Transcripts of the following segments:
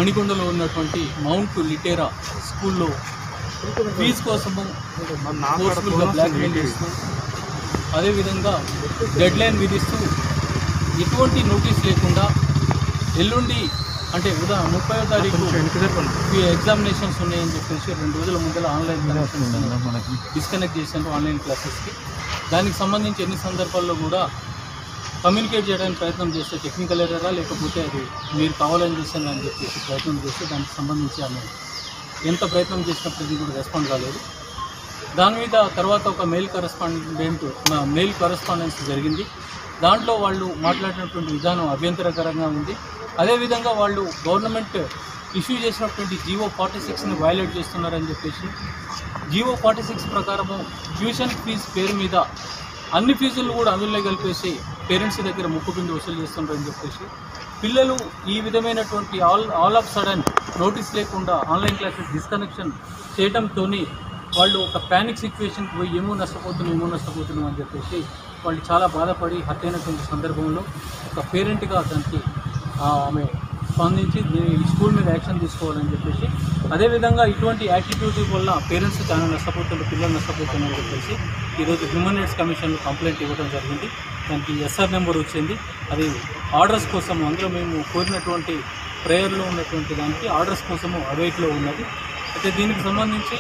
మణికొండలో ఉన్నటువంటి mount Litera స్కూల్లో fee కోసము ఫోర్స్ఫుల్గా బ్లాక్మెయిల్ చేస్తూ అదేవిధంగా డెడ్ లైన్ విధిస్తూ ఎటువంటి నోటీస్ లేకుండా ఎల్లుండి అంటే ఉదా ముప్పై తారీఖు ఈ ఎగ్జామినేషన్స్ ఉన్నాయని చెప్పేసి రెండు రోజుల ముందర ఆన్లైన్ డిస్కనెక్ట్ చేశాను ఆన్లైన్ క్లాసెస్కి దానికి సంబంధించి ఎన్ని సందర్భాల్లో కూడా కమ్యూనికేట్ చేయడానికి ప్రయత్నం చేస్తే టెక్నికల్ ఎర్రరా లేకపోతే అది మీరు కావాలని చేశాను అని చెప్పేసి ప్రయత్నం చేస్తే దానికి సంబంధించి ఆమె ఎంత ప్రయత్నం చేసినప్పటికీ కూడా రెస్పాండ్ కాలేదు దాని మీద తర్వాత ఒక మెయిల్ కరెస్పాండెంట్ మెయిల్ కరెస్పాండెన్స్ జరిగింది దాంట్లో వాళ్ళు మాట్లాడినటువంటి విధానం అభ్యంతరకరంగా ఉంది అదేవిధంగా వాళ్ళు గవర్నమెంట్ ఇష్యూ చేసినటువంటి జీవో ఫార్టీ సిక్స్ని వైలేట్ చేస్తున్నారని చెప్పేసి జీవో ఫార్టీ సిక్స్ ప్రకారము ట్యూషన్ ఫీజు పేరు మీద అన్ని ఫీజులు కూడా అందులో కలిపేసి పేరెంట్స్ దగ్గర ముక్కు పిండి వసూలు చేస్తున్నారని చెప్పేసి పిల్లలు ఈ విధమైనటువంటి all all of sudden notice లేకుండా ఆన్లైన్ క్లాసెస్ డిస్కనెక్షన్ చేయడంతో వాళ్ళు ఒక ప్యానిక్ సిచ్యువేషన్కి పోయి ఏమో నష్టపోతున్నాం ఏమో నష్టపోతున్నాం అని చెప్పేసి వాళ్ళు చాలా బాధపడి హత్యైనటువంటి సందర్భంలో ఒక పేరెంట్గా దానికి ఆ, ఆమె స్పందించి దీని ఈ స్కూల్ మీద యాక్షన్ తీసుకోవాలని చెప్పేసి అదేవిధంగా ఇటువంటి యాటిట్యూడ్ వల్ల పేరెంట్స్ చాలా నష్టపోతున్నారు పిల్లలు నష్టపోతున్నారని చెప్పేసి ఈరోజు హ్యూమన్ రైట్స్ కమిషన్లో కంప్లైంట్ ఇవ్వడం జరిగింది దానికి ఎస్ఆర్ నెంబర్ వచ్చింది అది ఆర్డర్స్ కోసం అందులో మేము కోరినటువంటి ప్రేయర్లో ఉన్నటువంటి దానికి ఆర్డర్స్ కోసము అవైట్లో ఉన్నది అయితే దీనికి సంబంధించి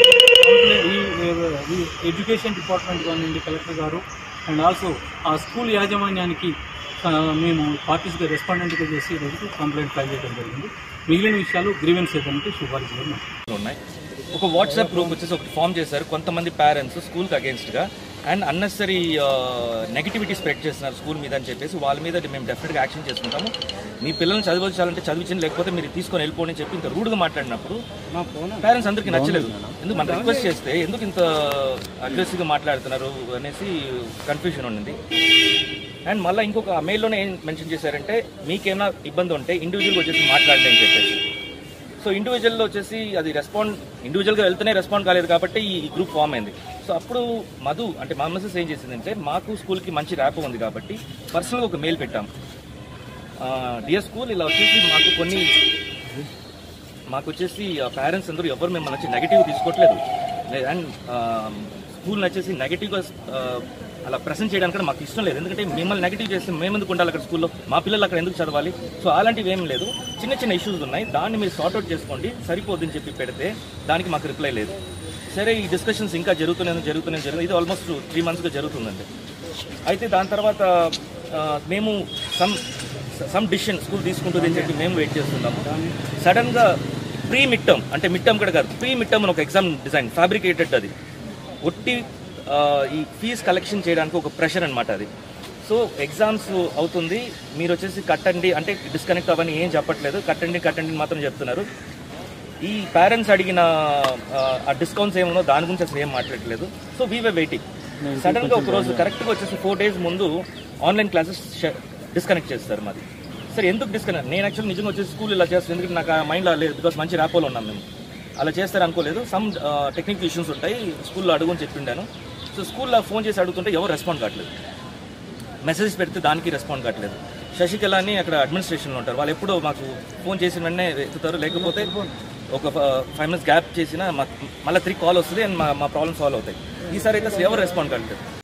ఈ ఈ ఎడ్యుకేషన్ డిపార్ట్మెంట్ కానివ్వండి కలెక్టర్ గారు అండ్ ఆల్సో ఆ స్కూల్ యాజమాన్యానికి ఆ, మేము పార్టీస్గా రెస్పాండెంట్గా చేసి ఈరోజు కంప్లైంట్ ఫైల్ చేయడం జరిగింది మిగిలిన విషయాలు గ్రీవెన్స్ ఏదంటే సిఫారసు చేయడం ఉన్నాయి ఒక వాట్సాప్ గ్రూప్ వచ్చేసి ఒకటి ఫామ్ చేశారు కొంతమంది పేరెంట్స్ స్కూల్కి అగేన్స్ట్గా అండ్ అన్నెసరీ నెగిటివిటీ స్ప్రెడ్ చేస్తున్నారు స్కూల్ మీద అని చెప్పేసి వాళ్ళ మీద మేము డెఫినెట్గా యాక్షన్ చేసుకుంటాము మీ పిల్లల్ని చదివించాలంటే చదివించండి లేకపోతే మీరు తీసుకొని వెళ్ళిపోండి అని చెప్పి ఇంత రూడ్గా మాట్లాడినప్పుడు పేరెంట్స్ అందరికీ నచ్చలేదు ఎందుకు మనం రిక్వెస్ట్ చేస్తే ఎందుకు ఇంత అగ్రెసివ్గా మాట్లాడుతున్నారు అనేసి కన్ఫ్యూజన్ ఉండింది అండ్ మళ్ళీ ఇంకొక మెయిల్లోనే ఏం మెన్షన్ చేశారంటే మీకేమైనా ఇబ్బంది ఉంటే ఇండివిజువల్గా వచ్చేసి మాట్లాడండి అని చెప్పేసి సో ఇండివిజువల్లో వచ్చేసి అది రెస్పాండ్ ఇండివిజువల్గా వెళ్తేనే రెస్పాండ్ కాలేదు కాబట్టి ఈ గ్రూప్ ఫామ్ అయింది సో అప్పుడు మధు అంటే మా మిస్సెస్ ఏం చేసిందంటే మాకు స్కూల్కి మంచి ర్యాప్ ఉంది కాబట్టి పర్సనల్గా ఒక మెయిల్ పెట్టాం డియర్ స్కూల్ ఇలా వచ్చేసి మాకు కొన్ని మాకు వచ్చేసి పేరెంట్స్ అందరూ ఎవరు మిమ్మల్ని వచ్చి నెగిటివ్ తీసుకోవట్లేదు అండ్ స్కూల్ వచ్చేసి నెగిటివ్గా అలా ప్రెసెంట్ చేయడానికి కూడా మాకు ఇష్టం లేదు ఎందుకంటే మిమ్మల్ని నెగిటివ్ చేస్తే మేము ఎందుకు ఉండాలి అక్కడ స్కూల్లో మా పిల్లలు అక్కడ ఎందుకు చదవాలి సో అలాంటివి ఏం లేదు చిన్న చిన్న ఇష్యూస్ ఉన్నాయి దాన్ని మీరు సార్ట్అవుట్ చేసుకోండి సరిపోద్దని చెప్పి పెడితే దానికి మాకు రిప్లై లేదు సరే ఈ డిస్కషన్స్ ఇంకా జరుగుతూనే జరుగుతూనే జరుగుతుంది ఇది ఆల్మోస్ట్ త్రీ మంత్స్గా జరుగుతుందండి అయితే దాని తర్వాత ఆ, మేము సమ్ సమ్ డిసిషన్ స్కూల్ తీసుకుంటుంది అని చెప్పి మేము వెయిట్ చేస్తున్నాము సడన్గా ప్రీ మిడ్ టర్మ్ అంటే మిడ్ టర్మ్ కూడా కాదు ప్రీ మిడ్ టర్మ్ అని ఒక ఎగ్జామ్ డిజైన్ ఫ్యాబ్రికేటెడ్ అది ఒట్టి ఆ, ఈ ఫీజ్ కలెక్షన్ చేయడానికి ఒక ప్రెషర్ అనమాట అది సో ఎగ్జామ్స్ అవుతుంది మీరు వచ్చేసి కట్టండి అంటే డిస్కనెక్ట్ అవ్వని ఏం చెప్పట్లేదు కట్టండి కట్టండి అని మాత్రం చెప్తున్నారు ఈ పేరెంట్స్ అడిగిన ఆ, ఆ డిస్కౌంట్స్ ఏముందో దాని గురించి అసలు ఏం మాట్లాడలేదు so we were waiting sudden గా ఒక రోజు కరెక్ట్ గా వచ్చేసి ఫోర్ డేస్ ముందు ఆన్లైన్ క్లాసెస్ డిస్కనెక్ట్ చేస్తారు మాది సరే ఎందుకు డిస్కనెక్ట్ నేను యాక్చువల్లీ నిజంగా వచ్చేసి స్కూల్ ఇలా చేస్తాను ఎందుకంటే నాకు ఆ మైండ్లో లేదు బికాస్ మంచి ర్యాపోలో ఉన్నాం మేము అలా చేస్తారు అనుకోలేదు సమ్ టెక్నికల్ ఇష్యూస్ ఉంటాయి స్కూల్లో అడుగుని చెప్పిండాను సో స్కూల్లో ఫోన్ చేసి అడుగుతుంటే ఎవరు రెస్పాండ్ కావట్లేదు మెసేజ్ పెడితే దానికి రెస్పాండ్ కావట్లేదు శశికళ అని అక్కడ అడ్మినిస్ట్రేషన్లో ఉంటారు వాళ్ళు ఎప్పుడో మాకు ఫోన్ చేసిన వెంటనే ఎత్తుతారు లేకపోతే ఒక ఫైవ్ మినిట్స్ గ్యాప్ చేసిన మళ్ళీ త్రీ కాల్ వస్తుంది అండ్ మా మా ప్రాబ్లమ్ సాల్వ్ అవుతాయి ఈసారి అయితే అసలు ఎవరు రెస్పాండ్ కావట్లేదు